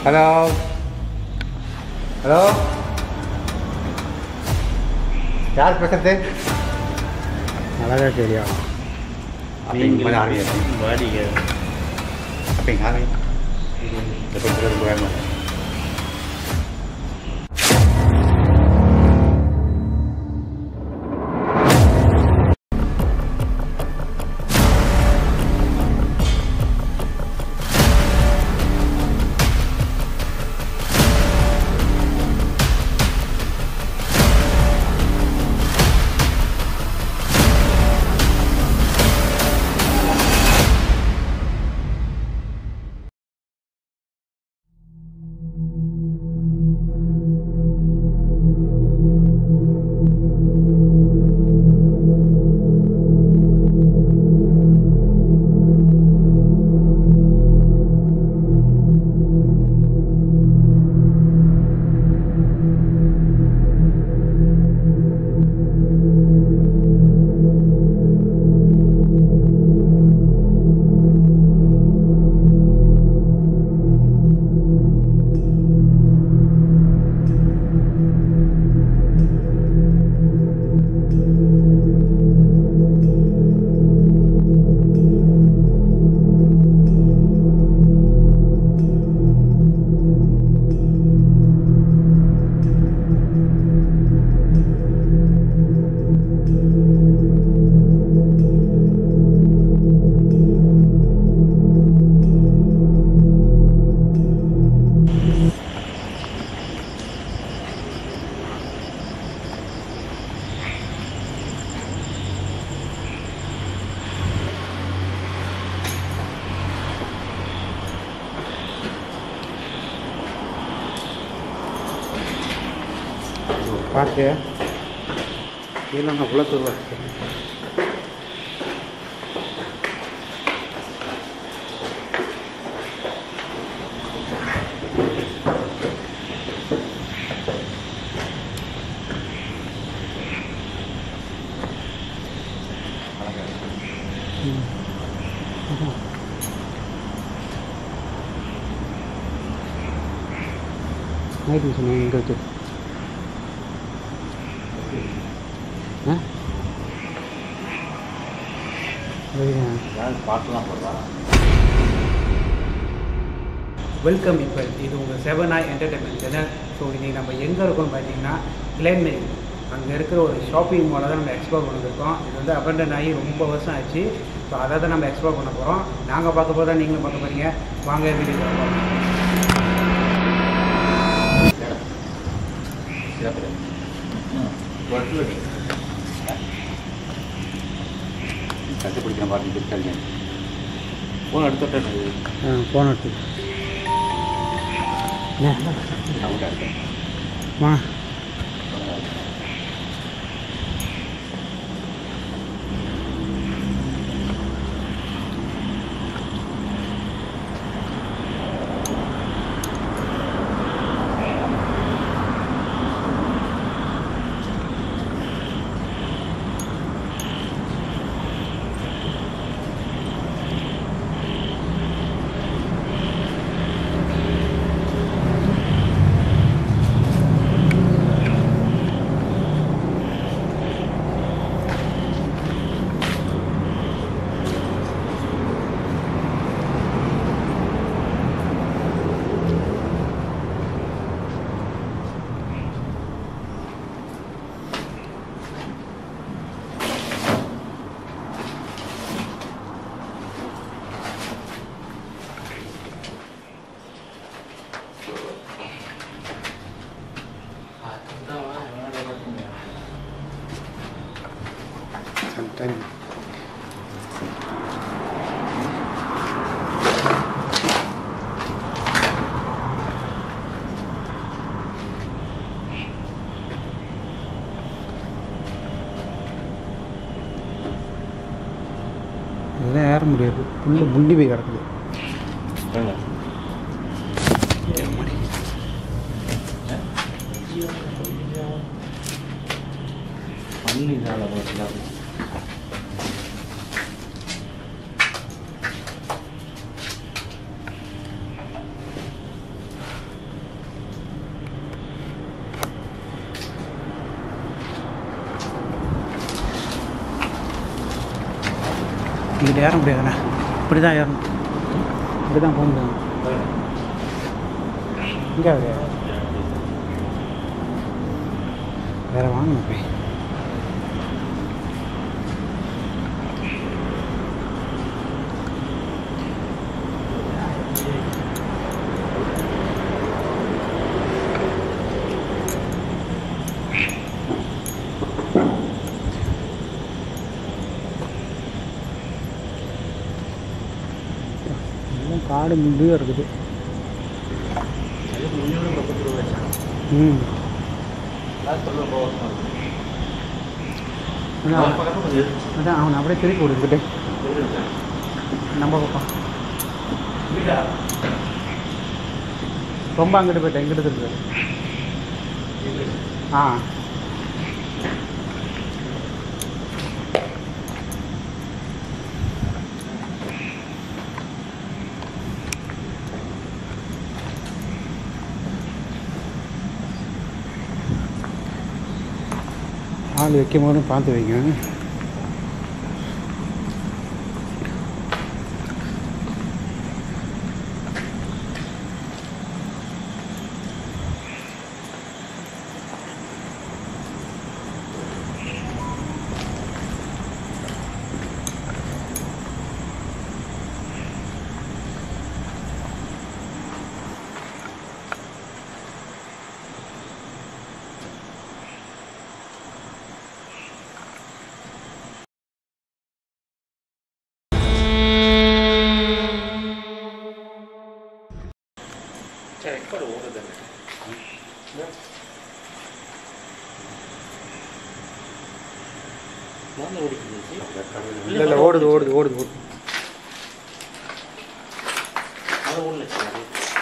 Hello hello யார் பேசுறது அழகாக தெரியும் அப்படிங்க ஆரம்பிங்க வாடிங்க அப்படிங்க ஆரம்பிங்க இந்த கொஞ்சம் வேணும் பார்த்து இல்லைங்க அவ்வளோ தூரம் நைட்டு சொன்னேன் இங்கே வச்சு ஆ பாட்டுலாம் போடுறா வெல்கம் இப்போ இது உங்கள் seven I entertainment channel so இன்றைக்கி நம்ம எங்கே இருக்கோம்னு பார்த்தீங்கன்னா கிளைமேல் அங்கே இருக்கிற ஒரு ஷாப்பிங் மாலை தான் நம்ம எக்ஸ்ப்ளோர் பண்ணிருக்கோம் இது வந்து அபண்டன் ஆகி ரொம்ப வருஷம் ஆச்சு ஸோ அதை தான் நம்ம எக்ஸ்ப்ளோர் பண்ண போகிறோம் நாங்கள் பார்க்க போகிறதா நீங்களும் பார்க்க போகிறீங்க வாங்க வீடியோ பார்ப்போம் கண்டுபிடிக்கிற மாதிரி இருக்காங்க ஃபோன் எடுத்துட்டேன் ஆ போன எடுத்து மா சம்டைம் இதெல்லாம் ஏற முடியாது புல்லு முண்டி போய் கிடக்குது பண்ணினால போச்சுலாம் இங்கிட்ட ஏற முடியாதுண்ணே இப்படி தான் ஏறணும் இப்படி தான் போக முடியும் இங்கே வேறு வேறு வாங்கணும் போய் எல்லாம் காடு முள்ளியாக இருக்குது அதுக்கு முன்னாடி பக்கத்தில் வச்சாங்க ம் அதான் சொல்ல ரொம்ப வருஷமா இருக்கு அதான் அவன் பக்கத்துல கொஞ்சம் இருக்கு. அதான் அவனை அப்படியே திருப்பி விடுக்கிட்டே இருக்கு. நம்ம பக்கம் வீடா? ரொம்ப அங்கிட்டு போயிட்டேன் இங்கிட்டு திருப்பி இது. ஆ ஆள் வைக்கும் போதும் பார்த்து வைங்க சரி, record ஓடுதுன்னு. முதல்ல ஓடிட்டு இருந்துச்சு. இல்லை இல்லை ஓடுது ஓடுது ஓடுது ஓடுது அது ஓடல சரி.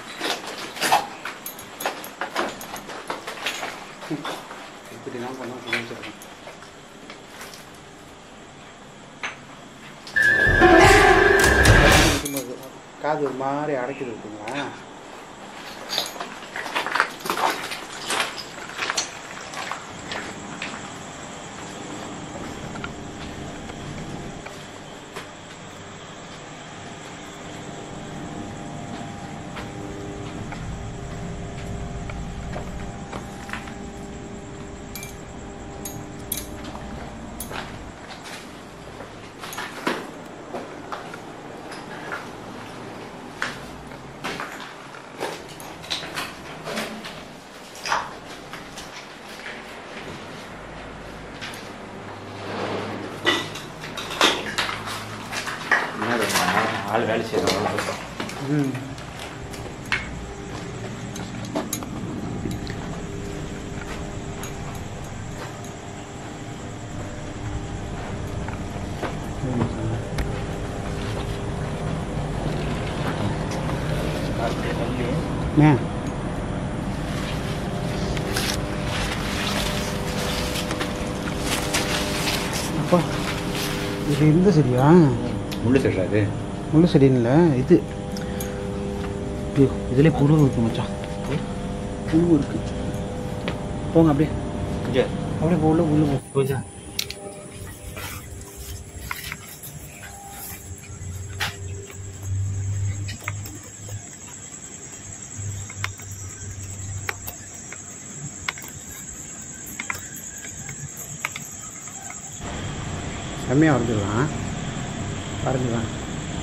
இப்படி தான் பண்ணால் சமைச்சிருக்கேன் காது ஒரு மாதிரி அடைக்குது இருக்குங்களா என்ன இது, ஆள் வேலை செய்யறாங்க ம் அண்ணே அப்பா இது இந்த செடியா முள்ளு சொல்றாரு முள்ளு செடின்னு இது ஐயோ இதுலேயே புழு இருக்கு மச்சான் புழு இருக்கு போங்க அப்படியே அப்படியே போகல உள்ள போ கொஞ்சம் செம்மையாக வரைஞ்சிடலாம் வரைஞ்சிடலாம்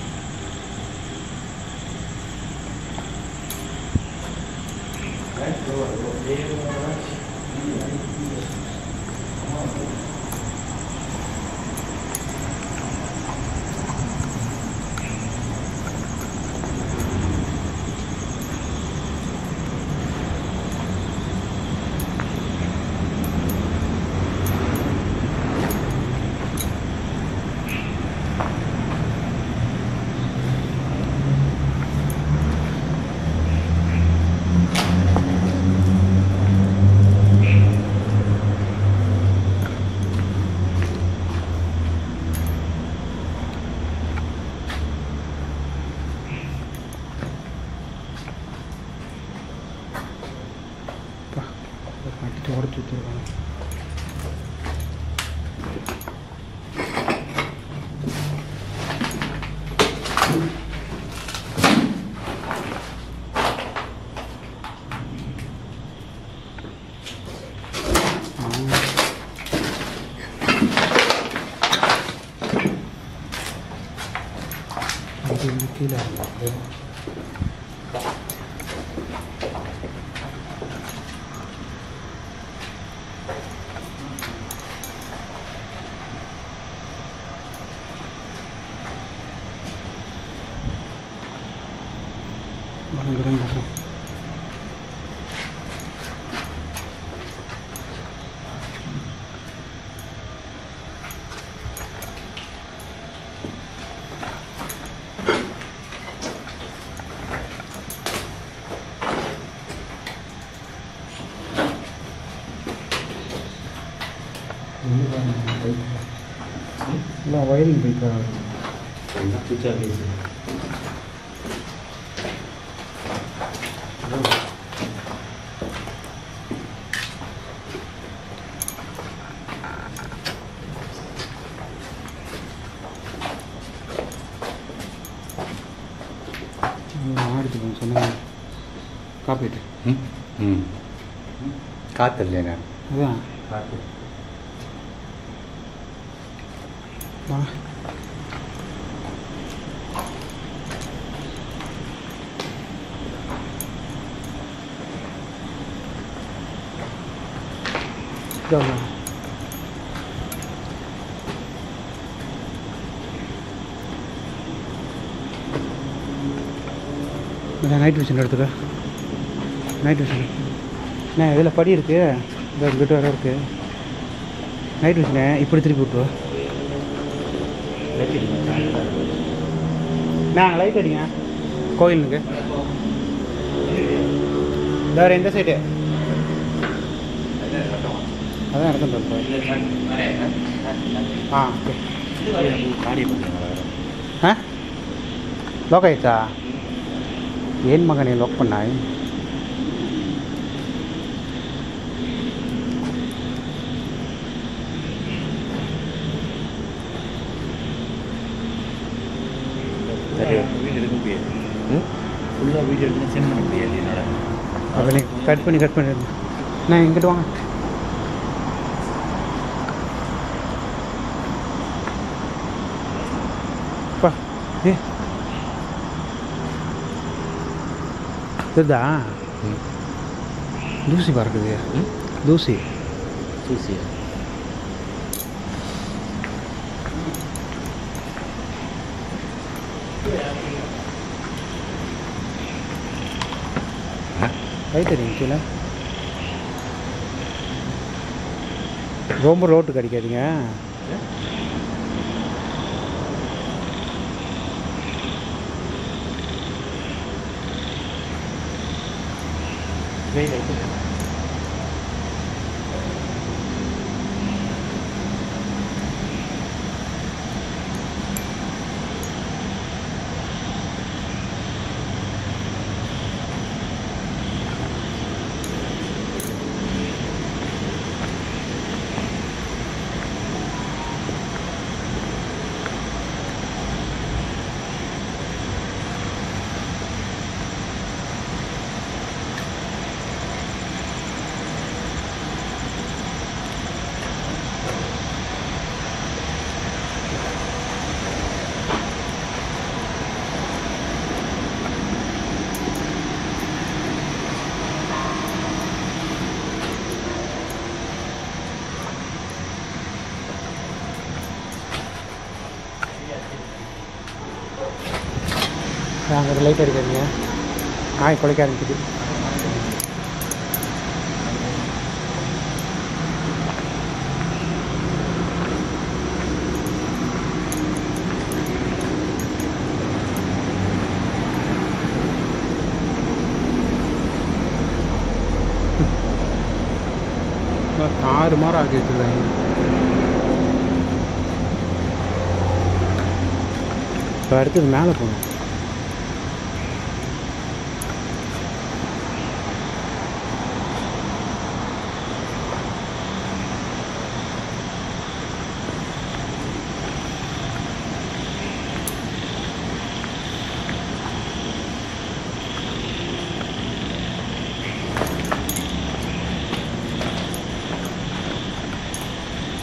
கட்டிட்டு உடச்சி வச்சுருக்காங்க இது வந்து கீழே இருக்கு வணங்குறேன் பசங்க இல்லை வயலிங் பைக்கா பூச்சா பேசு ஆடுது கொஞ்சம் சொன்னாங்க காப்பீட்டு ம் ம் காற்று இல்லையா அதான் காற்று வா இதோ வா. இந்த நைட் விஷன் எடுத்துக்க நைட் விஷன் அண்ணா இதில் படி இருக்கு இந்த இங்கிட்ட வர இருக்கு நைட் விஷனே இப்படி திருப்பி விட்டு வா. நான் லைட் அடிங்க கோயிலுக்கு வேறு எந்த சைடு அதான் நடந்துட்டு ஆ ஓகே காடி பண்ணுறீங்களா ಹಾಂ ಲಾಕ್ ಆಯ್ತಾ ಏನು ಮಗ ನೀನು ಲಾಕ್ ಪಣ್ಣ சரி வீடு எடுக்க முடியாது ஃபுல்லாக வீடியோ எடுத்து சென்ட் பண்ண முடியாது என்னோட அப்போ நீ கட் பண்ணி கட் பண்ணி நான் இங்கிட்டு வாங்க பா ஏ இதுதா ம். தூசி பறக்குது ம்? தூசி சூசியா லைட் அடிங்க கீழே ரொம்ப ரோட்டுக்கு அடிக்காதீங்க வெயில் அங்கே லைட் அடிக்காதீங்க நாய் குலைக்க ஆரம்பிக்குது ஆறு மாதம் ஆக்கி வச்சுருக்காங்க இப்போ அடுத்தது மேலே போகணும்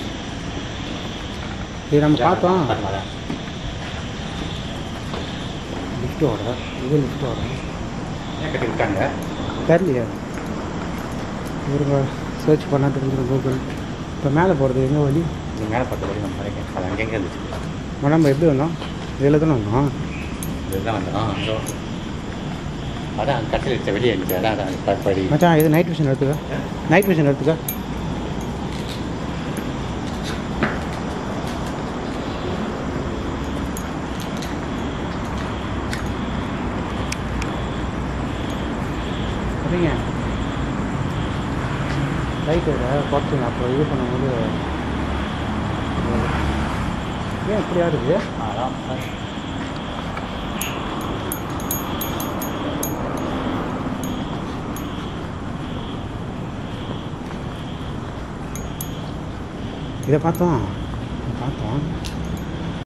இது நம்ம பார்த்தோம் லிஃப்ட்டோட இது லிஃப்ட்டோட ஏன் கட்டியிருக்காங்க தெரியலையே ஒரு சர்ச் பண்ணால் தெரிஞ்சிடும் கூகுள் இப்போ மேலே போகிறது எங்கே வழி இது மேலே பார்த்த வழி நம்ம வரைக்கும் அது அங்கங்கே இருந்துச்சு நம்ம எப்படி வந்தோம் இதில் தானே வந்தோம் இதுதான் வந்தோம் அதோ அதான் கட்டில் எடுத்த வெளியே இருந்துச்சு அதான் அதான் ப- படி மச்சான் இது நைட் விஷன் எடுத்துக்க நைட் விஷன் எடுத்துக்க சரிங்க லைட்டு குறைச்சிங்க அப்போ இது பண்ணும்போது ஏன் இப்படியா இருக்குது அதான் இதை பார்த்தோம் பார்த்தோம்